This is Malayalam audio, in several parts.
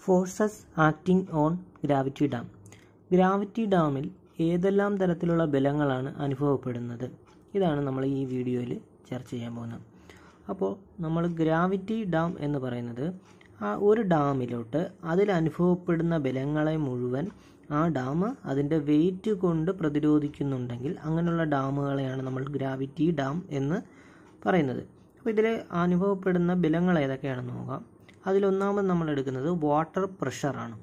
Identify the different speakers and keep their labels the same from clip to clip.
Speaker 1: forces acting on gravity dam gravity ഡാമിൽ ഏതെല്ലാം തരത്തിലുള്ള ബലങ്ങളാണ് അനുഭവപ്പെടുന്നത് ഇതാണ് നമ്മൾ ഈ വീഡിയോയിൽ ചർച്ച ചെയ്യാൻ പോകുന്നത് അപ്പോൾ നമ്മൾ ഗ്രാവിറ്റി ഡാം എന്ന് പറയുന്നത് ആ ഒരു ഡാമിലോട്ട് അതിൽ അനുഭവപ്പെടുന്ന ബലങ്ങളെ മുഴുവൻ ആ ഡാം അതിൻ്റെ വെയിറ്റ് കൊണ്ട് പ്രതിരോധിക്കുന്നുണ്ടെങ്കിൽ അങ്ങനെയുള്ള ഡാമുകളെയാണ് നമ്മൾ ഗ്രാവിറ്റി ഡാം എന്ന് പറയുന്നത് അപ്പോൾ ഇതിൽ അനുഭവപ്പെടുന്ന ബലങ്ങൾ ഏതൊക്കെയാണെന്ന് നോക്കാം അതിലൊന്നാമത് നമ്മൾ എടുക്കുന്നത് വാട്ടർ പ്രഷറാണ്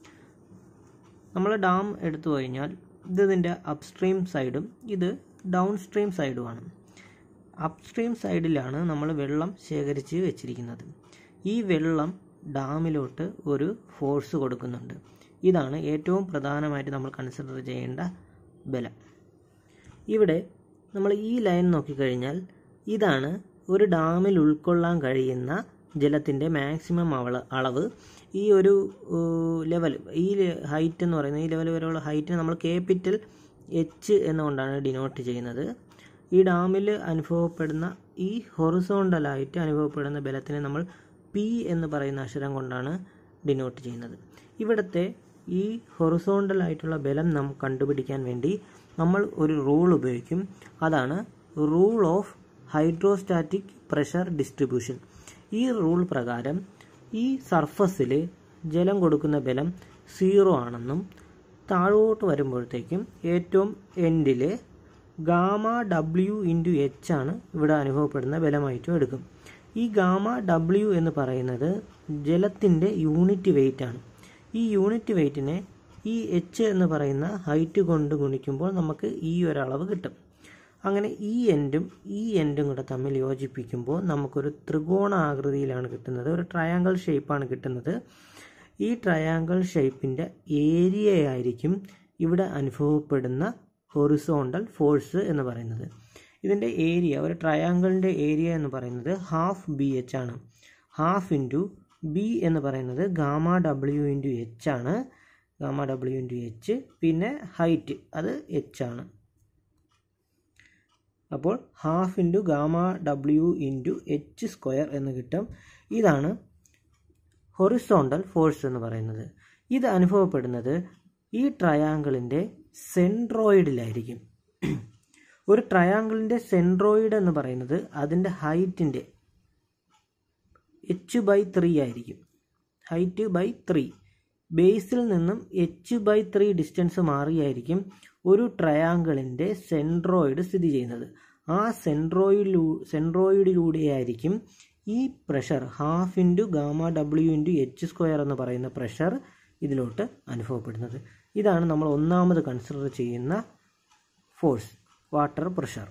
Speaker 1: നമ്മൾ ഡാം എടുത്തു കഴിഞ്ഞാൽ ഇത് ഇതിൻ്റെ അപ്സ്ട്രീം സൈഡും ഇത് ഡൗൺ സ്ട്രീം സൈഡുമാണ് അപ്സ്ട്രീം സൈഡിലാണ് നമ്മൾ വെള്ളം ശേഖരിച്ച് വെച്ചിരിക്കുന്നത് ഈ വെള്ളം ഡാമിലോട്ട് ഒരു ഫോഴ്സ് കൊടുക്കുന്നുണ്ട് ഇതാണ് ഏറ്റവും പ്രധാനമായിട്ട് നമ്മൾ കൺസിഡർ ചെയ്യേണ്ട ബലം ഇവിടെ നമ്മൾ ഈ ലൈൻ നോക്കിക്കഴിഞ്ഞാൽ ഇതാണ് ഒരു ഡാമിൽ ഉൾക്കൊള്ളാൻ കഴിയുന്ന ജലത്തിൻ്റെ മാക്സിമം അവള അളവ് ഈ ഒരു ലെവൽ ഈ ഹൈറ്റ് എന്ന് പറയുന്നത് ഈ ലെവൽ വരെയുള്ള ഹൈറ്റിന് നമ്മൾ ക്യാപിറ്റൽ എച്ച് എന്നുകൊണ്ടാണ് ഡിനോട്ട് ചെയ്യുന്നത് ഈ ഡാമിൽ അനുഭവപ്പെടുന്ന ഈ ഹൊറിസോണ്ടലായിട്ട് അനുഭവപ്പെടുന്ന ബലത്തിനെ നമ്മൾ പി എന്ന് പറയുന്ന അക്ഷരം കൊണ്ടാണ് ഡിനോട്ട് ചെയ്യുന്നത് ഇവിടുത്തെ ഈ ഹൊറിസോണ്ടലായിട്ടുള്ള ബലം നാം കണ്ടുപിടിക്കാൻ വേണ്ടി നമ്മൾ ഒരു റൂൾ ഉപയോഗിക്കും അതാണ് rule of hydrostatic pressure distribution ഈ റൂൾ പ്രകാരം ഈ സർഫസിൽ ജലം കൊടുക്കുന്ന ബലം സീറോ ആണെന്നും താഴോട്ട് വരുമ്പോഴത്തേക്കും ഏറ്റവും എൻഡിൽ ഗാമ ഡബ്ല്യു ഇൻറ്റു എച്ച് ആണ് ഇവിടെ അനുഭവപ്പെടുന്ന ബലമായിട്ടും എടുക്കും ഈ ഗാമ ഡബ്ല്യു എന്ന് പറയുന്നത് ജലത്തിൻ്റെ യൂണിറ്റ് വെയിറ്റ് ആണ് ഈ യൂണിറ്റ് വെയിറ്റിനെ ഈ എച്ച് എന്ന് പറയുന്ന ഹൈറ്റ് കൊണ്ട് ഗുണിക്കുമ്പോൾ നമുക്ക് ഈ ഒരളവ് കിട്ടും അങ്ങനെ ഈ എൻഡും ഈ എൻഡും കൂടെ തമ്മിൽ യോജിപ്പിക്കുമ്പോൾ നമുക്കൊരു ത്രികോണ ആകൃതിയിലാണ് കിട്ടുന്നത് ഒരു ട്രയാങ്കിൾ ഷേപ്പാണ് കിട്ടുന്നത് ഈ ട്രയാങ്കിൾ ഷേപ്പിൻ്റെ ഏരിയ ആയിരിക്കും ഇവിടെ അനുഭവപ്പെടുന്ന ഹൊറിസോണ്ടൽ ഫോഴ്സ് എന്ന് പറയുന്നത് ഇതിൻ്റെ ഏരിയ ഒരു ട്രയാങ്കിളിൻ്റെ ഏരിയ എന്ന് പറയുന്നത് ഹാഫ് ബി എച്ച് ആണ് ഹാഫ് ഇൻറ്റു ബി എന്ന് പറയുന്നത് ഗാമ ഡബ്ല്യു ഇൻറ്റു എച്ച് ആണ് ഗാമ ഡബ്ല്യു ഇൻറ്റു എച്ച് പിന്നെ ഹൈറ്റ് അത് എച്ച് ആണ് അപ്പോൾ half into gamma W into H square എന്ന് കിട്ടും ഇതാണ് ഹൊറിസോണ്ടൽ ഫോഴ്സ് എന്ന് പറയുന്നത് ഇത് അനുഭവപ്പെടുന്നത് ഈ ട്രയാങ്കിളിൻ്റെ സെൻട്രോയിഡിലായിരിക്കും ഒരു ട്രയാങ്കിളിൻ്റെ സെൻട്രോയിഡ് എന്ന് പറയുന്നത് അതിൻ്റെ ഹൈറ്റിൻ്റെ എച്ച് ബൈ ത്രീ ആയിരിക്കും ഹൈറ്റ് ബൈ ത്രീ ബേസിൽ നിന്നും എച്ച് ബൈ ത്രീ ഡിസ്റ്റൻസ് മാറിയായിരിക്കും ഒരു ട്രയാങ്കിളിൻ്റെ സെൻട്രോയിഡ് സ്ഥിതി ചെയ്യുന്നത് ആ സെൻട്രോയിഡിലൂ സെൻട്രോയിഡിലൂടെയായിരിക്കും ഈ pressure half into gamma W into H square എന്ന് പറയുന്ന പ്രഷർ ഇതിലോട്ട് അനുഭവപ്പെടുന്നത് ഇതാണ് നമ്മൾ ഒന്നാമത് കൺസിഡർ ചെയ്യുന്ന ഫോഴ്സ് വാട്ടർ പ്രഷർ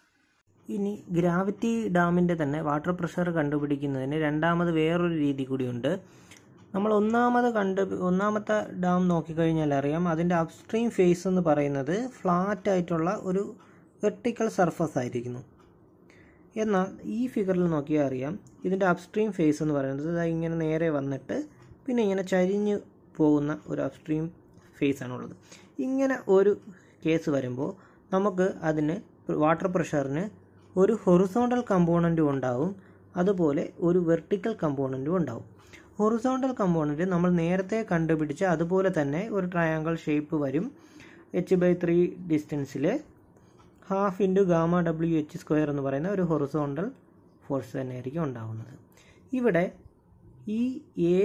Speaker 1: ഇനി ഗ്രാവിറ്റി ഡാമിൻ്റെ തന്നെ വാട്ടർ പ്രഷർ കണ്ടുപിടിക്കുന്നതിന് രണ്ടാമത് വേറൊരു രീതി കൂടിയുണ്ട് നമ്മൾ ഒന്നാമത് കണ്ട് ഒന്നാമത്തെ ഡാം നോക്കിക്കഴിഞ്ഞാൽ അറിയാം അതിൻ്റെ അപ്സ്ട്രീം ഫേസ് എന്ന് പറയുന്നത് ഫ്ലാറ്റ് ആയിട്ടുള്ള ഒരു വെർട്ടിക്കൽ സർഫസ് ആയിരിക്കുന്നു എന്നാൽ ഈ ഫിഗറിൽ നോക്കിയാൽ അറിയാം ഇതിൻ്റെ അപ്സ്ട്രീം ഫേസ് എന്ന് പറയുന്നത് ഇങ്ങനെ നേരെ വന്നിട്ട് പിന്നെ ഇങ്ങനെ ചരിഞ്ഞ് പോകുന്ന ഒരു അപ്സ്ട്രീം ഫേസ് ആണുള്ളത് ഇങ്ങനെ ഒരു കേസ് വരുമ്പോൾ നമുക്ക് അതിന് വാട്ടർ പ്രഷറിന് ഒരു ഹൊറിസോണ്ടൽ കമ്പോണൻറ്റും ഉണ്ടാവും അതുപോലെ ഒരു വെർട്ടിക്കൽ കമ്പോണൻറ്റും ഉണ്ടാവും ഹൊറിസോണ്ടൽ കമ്പോണൻറ്റ് നമ്മൾ നേരത്തെ കണ്ടുപിടിച്ച അതുപോലെ തന്നെ ഒരു ട്രയാങ്കിൾ ഷേപ്പ് വരും എച്ച് ബൈ ത്രീ ഡിസ്റ്റൻസിൽ half into gamma W H square എന്ന് പറയുന്ന ഒരു ഹൊറിസോണ്ടൽ ഫോഴ്സ് തന്നെയായിരിക്കും ഉണ്ടാവുന്നത് ഇവിടെ ഈ എ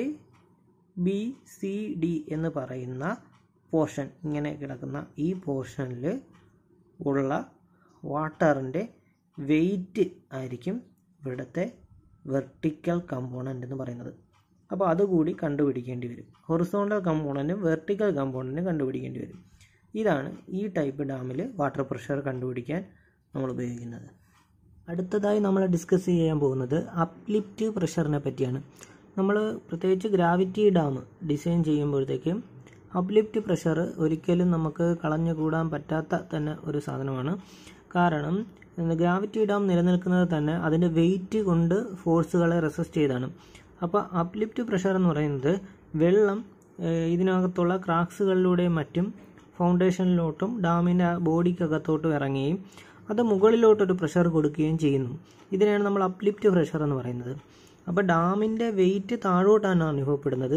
Speaker 1: ബി സി ഡി എന്ന് പറയുന്ന പോർഷൻ ഇങ്ങനെ കിടക്കുന്ന ഈ പോർഷനിൽ ഉള്ള വാട്ടറിൻ്റെ വെയിറ്റ് ആയിരിക്കും ഇവിടുത്തെ വെർട്ടിക്കൽ കമ്പോണൻ്റ് എന്ന് പറയുന്നത് അപ്പോൾ അതുകൂടി കണ്ടുപിടിക്കേണ്ടി വരും ഹൊറിസോണ്ടൽ കമ്പോണൻറ്റും വെർട്ടിക്കൽ കമ്പോണൻറ്റും കണ്ടുപിടിക്കേണ്ടി വരും ഇതാണ് ഈ ടൈപ്പ് ഡാമിൽ വാട്ടർ പ്രഷർ കണ്ടുപിടിക്കാൻ നമ്മൾ ഉപയോഗിക്കുന്നത് അടുത്തതായി നമ്മൾ ഡിസ്കസ് ചെയ്യാൻ പോകുന്നത് അപ്ലിഫ്റ്റ് പ്രഷറിനെ പറ്റിയാണ് നമ്മൾ പ്രത്യേകിച്ച് ഗ്രാവിറ്റി ഡാം ഡിസൈൻ ചെയ്യുമ്പോഴത്തേക്കും അപ്ലിഫ്റ്റ് പ്രഷർ ഒരിക്കലും നമുക്ക് കളഞ്ഞുകൂടാൻ പറ്റാത്ത തന്നെ ഒരു സാധനമാണ് കാരണം ഗ്രാവിറ്റി ഡാം നിലനിൽക്കുന്നത് തന്നെ അതിൻ്റെ വെയിറ്റ് കൊണ്ട് ഫോഴ്സുകളെ റെസിസ്റ്റ് ചെയ്താണ് അപ്പോൾ അപ്ലിഫ്റ്റ് പ്രഷർ എന്ന് പറയുന്നത് വെള്ളം ഇതിനകത്തുള്ള ക്രാക്സുകളിലൂടെയും മറ്റും ഫൗണ്ടേഷനിലോട്ടും ഡാമിൻ്റെ ബോഡിക്കകത്തോട്ടും ഇറങ്ങുകയും അത് മുകളിലോട്ടൊരു പ്രഷർ കൊടുക്കുകയും ചെയ്യുന്നു ഇതിനെയാണ് നമ്മൾ അപ്ലിഫ്റ്റ് പ്രഷർ എന്ന് പറയുന്നത് അപ്പോൾ ഡാമിൻ്റെ വെയിറ്റ് താഴോട്ടാണ് അനുഭവപ്പെടുന്നത്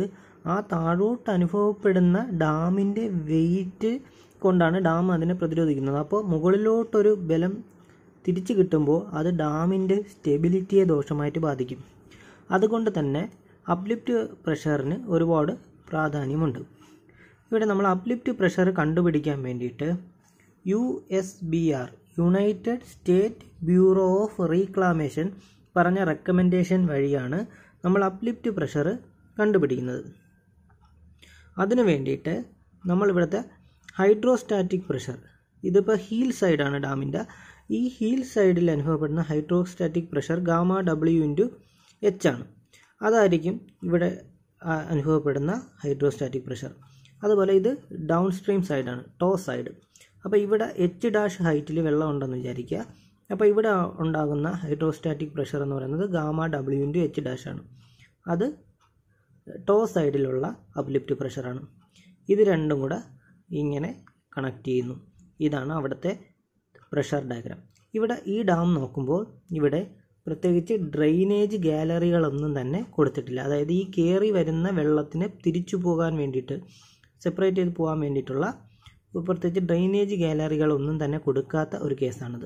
Speaker 1: ആ താഴോട്ട് അനുഭവപ്പെടുന്ന ഡാമിൻ്റെ വെയിറ്റ് കൊണ്ടാണ് ഡാം അതിനെ പ്രതിരോധിക്കുന്നത് അപ്പോൾ മുകളിലോട്ടൊരു ബലം തിരിച്ചു കിട്ടുമ്പോൾ അത് ഡാമിൻ്റെ സ്റ്റെബിലിറ്റിയെ ദോഷമായിട്ട് ബാധിക്കും അതുകൊണ്ട് തന്നെ അപ്ലിഫ്റ്റ് പ്രഷറിന് ഒരുപാട് പ്രാധാന്യമുണ്ട് ഇവിടെ നമ്മൾ അപ്ലിഫ്റ്റ് പ്രഷർ കണ്ടുപിടിക്കാൻ വേണ്ടിയിട്ട് U S B R United State Bureau of Reclamation പറഞ്ഞ റെക്കമെൻഡേഷൻ വഴിയാണ് നമ്മൾ അപ്ലിഫ്റ്റ് പ്രഷർ കണ്ടുപിടിക്കുന്നത് അതിനു വേണ്ടിയിട്ട് നമ്മൾ ഇവിടുത്തെ ഹൈഡ്രോസ്റ്റാറ്റിക് പ്രഷർ ഇതിപ്പോൾ ഹീൽ സൈഡാണ് ഡാമിൻ്റെ ഈ ഹീൽ സൈഡിൽ അനുഭവപ്പെടുന്ന hydrostatic pressure gamma W into H ആണ് അതായിരിക്കും ഇവിടെ ആ, അനുഭവപ്പെടുന്ന ഹൈഡ്രോസ്റ്റാറ്റിക് പ്രഷർ അതുപോലെ ഇത് ഡൗൺ സ്ട്രീം സൈഡാണ് ടോ സൈഡ് അപ്പോൾ ഇവിടെ എച്ച് ഡാഷ് ഹൈറ്റിൽ വെള്ളം ഉണ്ടെന്ന് വിചാരിക്കുക അപ്പോൾ ഇവിടെ ഉണ്ടാകുന്ന ഹൈഡ്രോസ്റ്റാറ്റിക് പ്രഷർ എന്ന് പറയുന്നത് gamma W into H dash ആണ് അത് ടോ സൈഡിലുള്ള അപ്ലിഫ്റ്റ് പ്രഷറാണ് ഇത് രണ്ടും കൂടെ ഇങ്ങനെ കണക്ട് ചെയ്യുന്നു ഇതാണ് അവിടുത്തെ പ്രഷർ ഡയഗ്രാം ഇവിടെ ഈ ഡാം നോക്കുമ്പോൾ ഇവിടെ പ്രത്യേകിച്ച് ഡ്രെയിനേജ് ഗാലറികളൊന്നും തന്നെ കൊടുത്തിട്ടില്ല അതായത് ഈ കയറി വരുന്ന വെള്ളത്തിന് തിരിച്ചു പോകാൻ വേണ്ടിയിട്ട് സെപ്പറേറ്റ് ചെയ്ത് പോകാൻ വേണ്ടിയിട്ടുള്ള പ്രത്യേകിച്ച് ഡ്രെയിനേജ് ഗാലറികളൊന്നും തന്നെ കൊടുക്കാത്ത ഒരു കേസാണിത്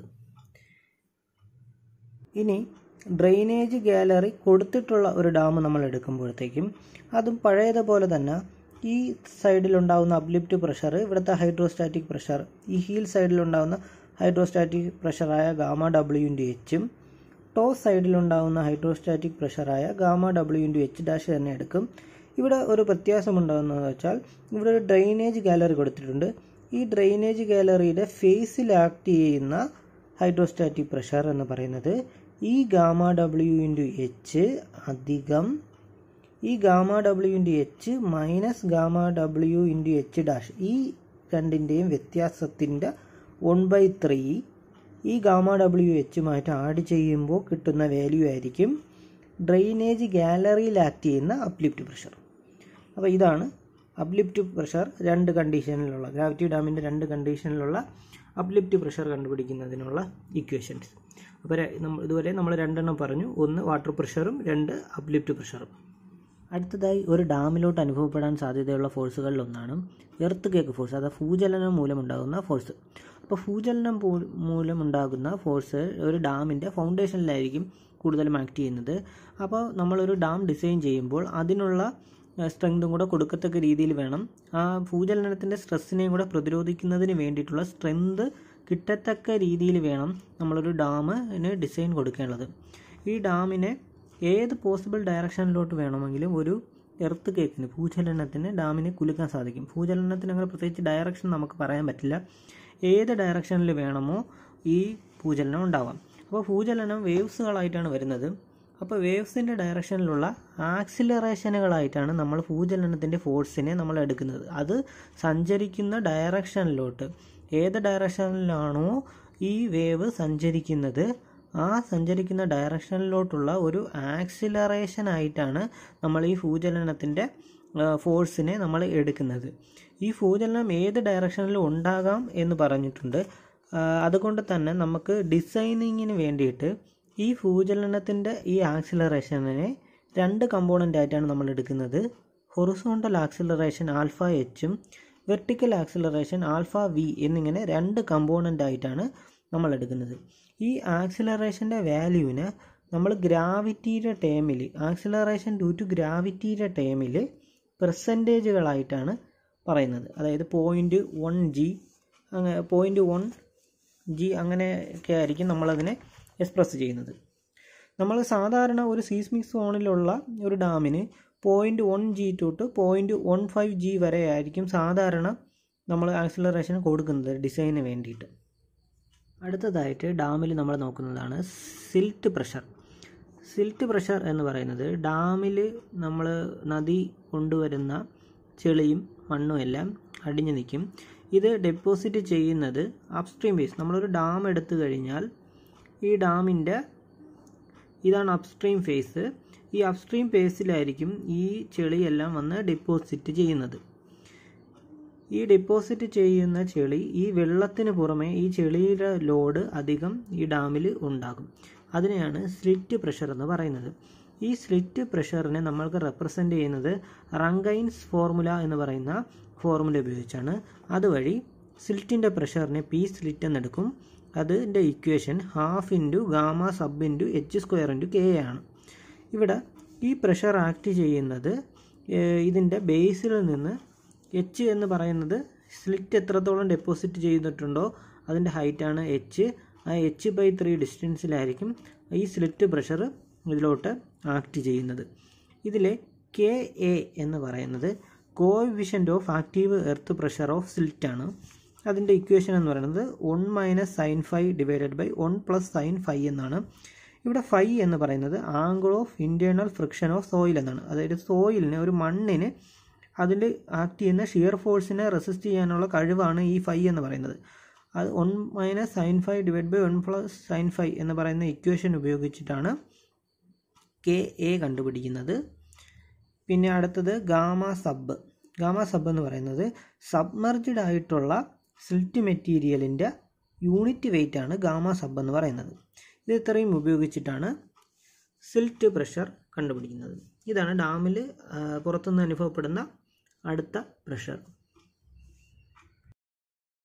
Speaker 1: ഇനി ഡ്രെയിനേജ് ഗാലറി കൊടുത്തിട്ടുള്ള ഒരു ഡാം നമ്മൾ എടുക്കുമ്പോഴത്തേക്കും അതും പഴയതുപോലെ തന്നെ ഈ സൈഡിലുണ്ടാകുന്ന അപ്ലിഫ്റ്റ് പ്രഷർ ഇവിടുത്തെ ഹൈഡ്രോസ്റ്റാറ്റിക് പ്രഷർ ഈ ഹീൽ സൈഡിലുണ്ടാകുന്ന ഹൈഡ്രോസ്റ്റാറ്റിക് പ്രഷറായ ഗാമ ഡബ്ല്യു ഇൻറ്റു എച്ചും ടോ സൈഡിലുണ്ടാകുന്ന ഹൈഡ്രോസ്റ്റാറ്റിക് പ്രഷറായ gamma W into H dash തന്നെ എടുക്കും ഇവിടെ ഒരു വ്യത്യാസമുണ്ടാകുന്നത് വെച്ചാൽ ഇവിടെ ഒരു ഡ്രെയിനേജ് ഗാലറി കൊടുത്തിട്ടുണ്ട് ഈ ഡ്രെയിനേജ് ഗാലറിയുടെ ഫേസിൽ ആക്ട് ചെയ്യുന്ന ഹൈഡ്രോസ്റ്റാറ്റിക് പ്രഷർ എന്ന് പറയുന്നത് ഈ ഗാമ ഡബ്ല്യു ഇൻറ്റു എച്ച് അധികം ഈ gamma W into H minus gamma W into H dash ഈ രണ്ടിൻ്റെയും വ്യത്യാസത്തിൻ്റെ വൺ ബൈ ത്രീ ഈ ഗാമ ഡബ്ല്യു എച്ചുമായിട്ട് ആഡ് ചെയ്യുമ്പോൾ കിട്ടുന്ന വാല്യൂ ആയിരിക്കും ഡ്രെയിനേജ് ഗാലറിയിൽ ആക്ട് ചെയ്യുന്ന അപ്ലിഫ്റ്റ് പ്രഷർ അപ്പോൾ ഇതാണ് അപ്ലിഫ്റ്റ് പ്രഷർ രണ്ട് കണ്ടീഷനിലുള്ള ഗ്രാവിറ്റി ഡാമിൻ്റെ രണ്ട് കണ്ടീഷനിലുള്ള അപ്ലിഫ്റ്റ് പ്രഷർ കണ്ടുപിടിക്കുന്നതിനുള്ള ഇക്വേഷൻസ് അപ്പോൾ ര- നമ്മൾ ഇതുവരെ നമ്മൾ രണ്ടെണ്ണം പറഞ്ഞു ഒന്ന് വാട്ടർ പ്രഷറും രണ്ട് അപ്ലിഫ്റ്റ് പ്രഷറും അടുത്തതായി ഒരു ഡാമിലോട്ട് അനുഭവപ്പെടാൻ സാധ്യതയുള്ള ഫോഴ്സുകളിൽ ഒന്നാണ് എർത്ത് കേക്ക് ഫോഴ്സ് അതായത് ഭൂചലനം മൂലമുണ്ടാകുന്ന ഫോഴ്സ് അപ്പോൾ ഭൂചലനം പൂ- മൂലമുണ്ടാകുന്ന ഫോഴ്സ് ഒരു ഡാമിൻ്റെ ഫൗണ്ടേഷനിലായിരിക്കും കൂടുതലും ആക്ട് ചെയ്യുന്നത് അപ്പോൾ നമ്മളൊരു ഡാം ഡിസൈൻ ചെയ്യുമ്പോൾ അതിനുള്ള സ്ട്രെങ്തും കൂടെ കൊടുക്കത്തക്ക രീതിയിൽ വേണം ആ ഭൂചലനത്തിൻ്റെ സ്ട്രെസ്സിനെയും കൂടെ പ്രതിരോധിക്കുന്നതിന് വേണ്ടിയിട്ടുള്ള സ്ട്രെങ്ത് കിട്ടത്തക്ക രീതിയിൽ വേണം നമ്മളൊരു ഡാമിന് ഡിസൈൻ കൊടുക്കേണ്ടത് ഈ ഡാമിനെ ഏത് പോസിബിൾ ഡയറക്ഷനിലോട്ട് വേണമെങ്കിലും ഒരു എർത്ത് കേക്കിന് ഭൂചലനത്തിന് ഡാമിനെ കുലുക്കാൻ സാധിക്കും ഭൂചലനത്തിന് അങ്ങനെ പ്രത്യേകിച്ച് ഡയറക്ഷൻ നമുക്ക് പറയാൻ പറ്റില്ല ഏത് ഡയറക്ഷനിൽ വേണമോ ഈ ഭൂചലനം ഉണ്ടാവാം അപ്പോൾ ഭൂചലനം വേവ്സുകളായിട്ടാണ് വരുന്നത് അപ്പോൾ വേവ്സിൻ്റെ ഡയറക്ഷനിലുള്ള ആക്സിലറേഷനുകളായിട്ടാണ് നമ്മൾ ഭൂചലനത്തിൻ്റെ ഫോഴ്സിനെ നമ്മൾ എടുക്കുന്നത് അത് സഞ്ചരിക്കുന്ന ഡയറക്ഷനിലോട്ട് ഏത് ഡയറക്ഷനിലാണോ ഈ വേവ് സഞ്ചരിക്കുന്നത് ആ സഞ്ചരിക്കുന്ന ഡയറക്ഷനിലോട്ടുള്ള ഒരു ആക്സിലറേഷൻ ആയിട്ടാണ് നമ്മൾ ഈ ഭൂചലനത്തിൻ്റെ ഫോഴ്സിനെ നമ്മൾ എടുക്കുന്നത് ഈ ഭൂചലനം ഏത് ഡയറക്ഷനിലും ഉണ്ടാകാം എന്ന് പറഞ്ഞിട്ടുണ്ട് ആ, അതുകൊണ്ട് തന്നെ നമുക്ക് ഡിസൈനിങ്ങിന് വേണ്ടിയിട്ട് ഈ ഭൂചലനത്തിൻ്റെ ഈ ആക്സിലറേഷനെ രണ്ട് കമ്പോണൻ്റ് ആയിട്ടാണ് നമ്മൾ എടുക്കുന്നത് ഹൊറിസോണ്ടൽ ആക്സിലറേഷൻ ആൽഫ എച്ചും വെർട്ടിക്കൽ ആക്സിലറേഷൻ ആൽഫ വി എന്നിങ്ങനെ രണ്ട് കമ്പോണൻ്റ് ആയിട്ടാണ് നമ്മൾ എടുക്കുന്നത് ഈ ആക്സിലറേഷൻ്റെ വാല്യൂവിന് നമ്മൾ ഗ്രാവിറ്റിയുടെ ടേമിൽ ആക്സിലറേഷൻ ഡ്യൂ ടു ഗ്രാവിറ്റിയുടെ ടേമിൽ പെർസെൻറ്റേജുകളായിട്ടാണ് പറയുന്നത് അതായത് പോയിൻറ്റ് വൺ ജി അങ്ങനെ പോയിൻറ്റ് വൺ ജി അങ്ങനെയൊക്കെ ആയിരിക്കും നമ്മളതിനെ എക്സ്പ്രസ് ചെയ്യുന്നത് നമ്മൾ സാധാരണ ഒരു സീസ്മിക് സോണിലുള്ള ഒരു ഡാമിന് പോയിൻറ്റ് വൺ ജി തൊട്ട് പോയിൻറ്റ് വൺ ഫൈവ് ജി വരെ ആയിരിക്കും സാധാരണ നമ്മൾ ആക്സിലറേഷൻ കൊടുക്കുന്നത് ഡിസൈന് വേണ്ടിയിട്ട് അടുത്തതായിട്ട് ഡാമിൽ നമ്മൾ നോക്കുന്നതാണ് സിൽറ്റ് പ്രഷർ സിൽറ്റ് പ്രഷർ എന്ന് പറയുന്നത് ഡാമിൽ നമ്മൾ നദി കൊണ്ടുവരുന്ന ചെളിയും മണ്ണും എല്ലാം അടിഞ്ഞു നിൽക്കും ഇത് ഡെപ്പോസിറ്റ് ചെയ്യുന്നത് അപ്സ്ട്രീം ബേസ് നമ്മളൊരു ഡാം എടുത്തു കഴിഞ്ഞാൽ ഈ ഡാമിൻ്റെ ഇതാണ് അപ്സ്ട്രീം ഫേസ് ഈ അപ്സ്ട്രീം ഫേസിലായിരിക്കും ഈ ചെളിയെല്ലാം വന്ന് ഡെപ്പോസിറ്റ് ചെയ്യുന്നത് ഈ ഡെപ്പോസിറ്റ് ചെയ്യുന്ന ചെളി ഈ വെള്ളത്തിന് പുറമെ ഈ ചെളിയുടെ ലോഡ് അധികം ഈ ഡാമിൽ ഉണ്ടാകും അതിനെയാണ് സ്ലിറ്റ് പ്രഷർ എന്ന് പറയുന്നത് ഈ സ്ലിറ്റ് പ്രഷറിനെ നമ്മൾക്ക് റെപ്രസെൻ്റ് ചെയ്യുന്നത് റങ്കൈൻസ് ഫോർമുല എന്ന് പറയുന്ന ഫോർമുല ഉപയോഗിച്ചാണ് അതുവഴി സ്ലിറ്റിൻ്റെ പ്രഷറിനെ പി സ്ലിറ്റ് എന്നെടുക്കും അതിൻ്റെ equation half into gamma sub into H square into K ആണ് ഇവിടെ ഈ പ്രഷർ ആക്ട് ചെയ്യുന്നത് ഇതിൻ്റെ ബേസിൽ നിന്ന് എച്ച് എന്ന് പറയുന്നത് സ്ലിറ്റ് എത്രത്തോളം ഡെപ്പോസിറ്റ് ചെയ്തിട്ടുണ്ടോ അതിൻ്റെ ഹൈറ്റാണ് എച്ച് ആ എച്ച് ബൈ ത്രീ ഡിസ്റ്റൻസിലായിരിക്കും ഈ സ്ലിറ്റ് പ്രഷർ ഇതിലോട്ട് ആക്ട് ചെയ്യുന്നത് ഇതിലെ കെ എ എന്ന് പറയുന്നത് coefficient of active earth pressure of silt ആണ് അതിൻ്റെ ഇക്വേഷൻ എന്ന് പറയുന്നത് one minus sine phi divided by one plus sine phi എന്നാണ് ഇവിടെ ഫൈ എന്ന് പറയുന്നത് angle of internal friction of soil എന്നാണ് അതായത് സോയിലിന് ഒരു മണ്ണിന് അതിൽ ആക്ട് ചെയ്യുന്ന ഷിയർ ഫോഴ്സിനെ റെസിസ്റ്റ് ചെയ്യാനുള്ള കഴിവാണ് ഈ ഫൈ എന്ന് പറയുന്നത് അത് one minus sine phi divide by one plus sine phi എന്ന് പറയുന്ന ഇക്വേഷൻ ഉപയോഗിച്ചിട്ടാണ് കെ എ കണ്ടുപിടിക്കുന്നത് പിന്നെ അടുത്തത് ഗാമ സബ് ഗാമ സബ് എന്ന് പറയുന്നത് സബ്മർജ്ഡ് ആയിട്ടുള്ള സിൽറ്റ് മെറ്റീരിയലിൻ്റെ യൂണിറ്റ് വെയിറ്റ് ആണ് ഗാമ സബ് എന്ന് പറയുന്നത് ഇത് ഇത്രയും ഉപയോഗിച്ചിട്ടാണ് സിൽറ്റ് പ്രഷർ കണ്ടുപിടിക്കുന്നത് ഇതാണ് ഡാമിൽ പുറത്തുനിന്ന് അനുഭവപ്പെടുന്ന അടുത്ത പ്രഷർ